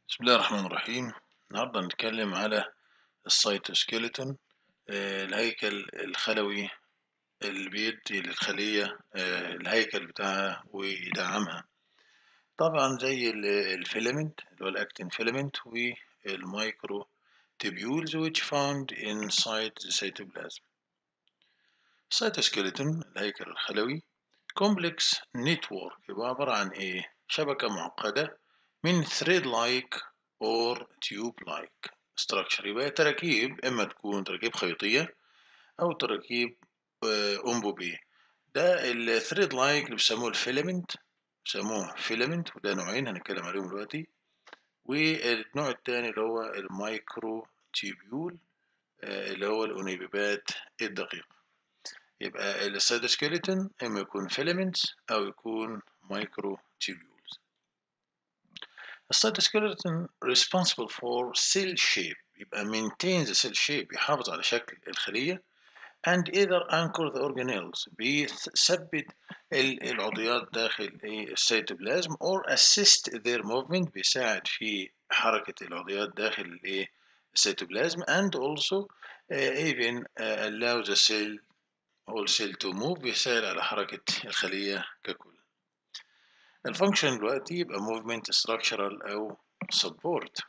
بسم الله الرحمن الرحيم النهاردة هنتكلم على السيتوسكيلتون آه، الهيكل الخلوي اللي بيدي للخلية آه، الهيكل بتاعها ويدعمها طبعا زي ال- الفيلامنت اللي هو الأكتين فيلامنت والمايكرو tubules which found inside the cytoplasm السيتوسكيلتون الهيكل الخلوي complex network يبقى عبارة عن إيه؟ شبكة معقدة من thread like or tube like structure يبقى تراكيب إما تكون تراكيب خيطية أو تراكيب آه، أنبوبية ده ال thread like اللي بيسموه الفيلامنت بيسموه فيلامنت وده نوعين هنتكلم عليهم دلوقتي والنوع التاني اللي هو المايكرو تيبيول آه، اللي هو الأنيبيبات الدقيقة يبقى السيتوسكيلتون إما يكون فيلامنتس أو يكون مايكرو تيبيولز السيتوسكيلتون responsible for cell shape يبقى maintain the cell shape يحافظ على شكل الخلية and either anchor the organelles بيثبت ال- العضيات داخل إيه السيتوبلازم or assist their movement بيساعد في حركة العضيات داخل الإيه السيتوبلازم and also uh, even uh, allow the cell whole cell to move بيساعد على حركة الخلية ككل الفانكشن دلوقتي يبقى movement structural أو support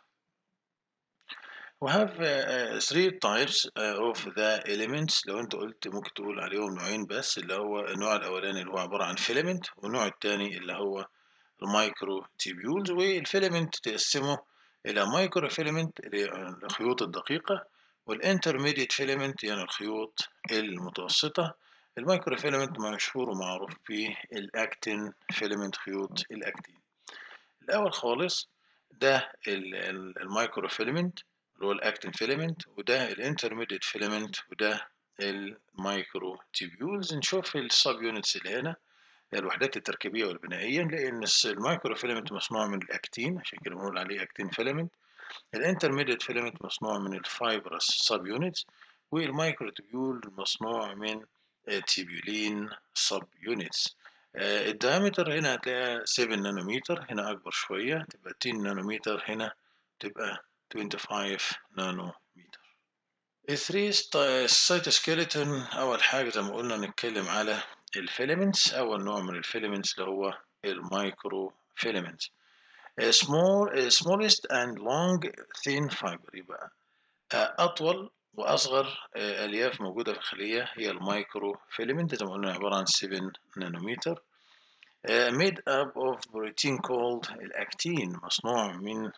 We have uh, three types uh, of the elements لو انت قلت ممكن تقول عليهم نوعين بس اللي هو النوع الاولاني اللي هو عبارة عن filament والنوع الثاني اللي هو المايكرو تيبيولز والفيلامنت تقسمه الى مايكرو فيلامنت اللي هي الخيوط الدقيقة والانترميديت فيلامنت يعني الخيوط المتوسطة المايكرو فيلامنت مشهور ومعروف بالاكتين فيلامنت خيوط الاكتين الاول خالص ده ال- ال- المايكرو فيلامنت اللي هو الاكتين فيلامنت وده الانترميديت فيلامنت وده المايكرو تيبيولز نشوف السب يونتس اللي هنا الوحدات التركيبيه والبنائيه نلاقي ان الس- المايكرو فيلامنت مصنوع من الاكتين عشان كده بنقول عليه اكتين فيلامنت الانترميديت فيلامنت مصنوع من الفايبرس سب يونتس والمايكرو تيبيول مصنوع من تيبيولين سب يونتس الدايمتر هنا هتلاقيها 7 نانومتر هنا اكبر شويه تبقى 10 نانومتر هنا تبقى 25 نانومتر الثري سيتوسكيلتون اول حاجه زي ما قلنا نتكلم على الفيلامنتس اول نوع من الفيلامنتس اللي هو المايكرو فيلامنتس small smallest and long thin fiber يبقى آه، اطول واصغر آه، الياف موجوده في الخليه هي المايكرو فيلامنت زي ما قلنا عباره عن 7 نانومتر آه، made up of protein called الاكتين مصنوع من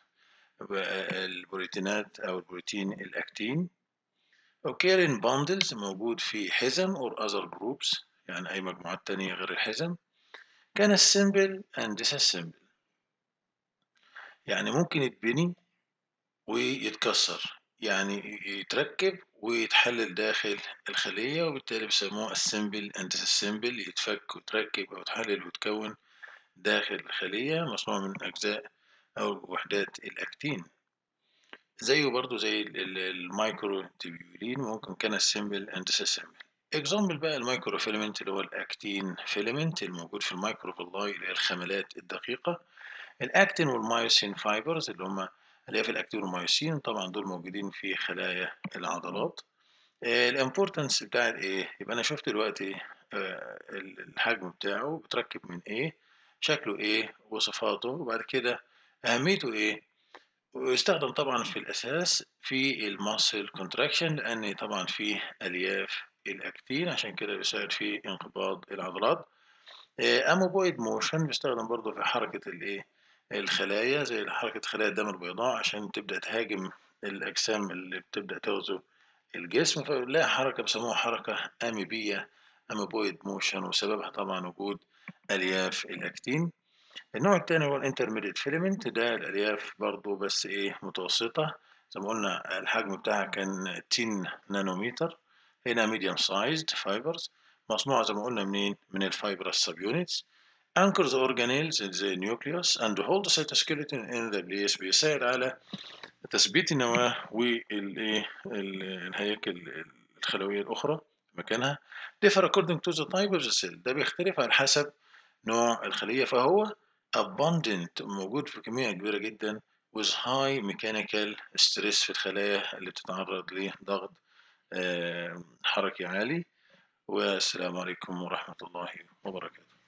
البروتينات أو البروتين الأكتين occur in bundles موجود في حزم or other groups يعني أي مجموعات تانية غير الحزم كان assemble and disassemble يعني ممكن يتبني ويتكسر يعني يتركب ويتحلل داخل الخلية وبالتالي بيسموه assemble and disassemble يتفك ويتركب أو يتحلل ويتكون داخل الخلية مصنوع من أجزاء أو وحدات الأكتين زيه برضو زي ال- ال- المايكرو تيبيولين ممكن كان assemble and disassemble اكزامبل بقى المايكرو فيلامنت اللي هو الاكتين فيلامنت الموجود في المايكروفيلاي اللي هي الخملات الدقيقة الاكتين والمايوسين فايبرز اللي هم اللي هي في الاكتين والمايوسين طبعا دول موجودين في خلايا العضلات الامبورتنس بتاعت ايه يبقى انا شفت دلوقتي آه، الحجم بتاعه بتركب من ايه شكله ايه وصفاته وبعد كده اهميته ايه ويستخدم طبعا في الأساس في الماسل كونتراكشن لأن طبعا فيه ألياف الأكتين عشان كده بيساعد في انقباض العضلات أموبويد موشن بيستخدم برضه في حركة الإيه الخلايا زي حركة خلايا الدم البيضاء عشان تبدأ تهاجم الأجسام اللي بتبدأ تغزو الجسم فبنلاقي حركة بيسموها حركة أميبية أموبويد موشن وسببها طبعا وجود ألياف الأكتين النوع التاني هو الانترميديت فيلمنت ده الألياف برضو بس إيه متوسطة زي ما قلنا الحجم بتاعها كان 10 نانومتر هنا ميديوم سايزد فايبرز مصنوعة زي ما قلنا منين من الفايبرس سب يونتس anchor the organelles in the nucleus and hold the cytoskeleton in the place بيساعد على تثبيت النواة والإيه ال- الهياكل الخلوية الأخرى في مكانها differ according to the type of the cell ده بيختلف على حسب نوع الخلية فهو abundant موجود في كمية كبيرة جدا with high mechanical stress في الخلايا اللي بتتعرض لضغط آه، حركي عالي والسلام عليكم ورحمة الله وبركاته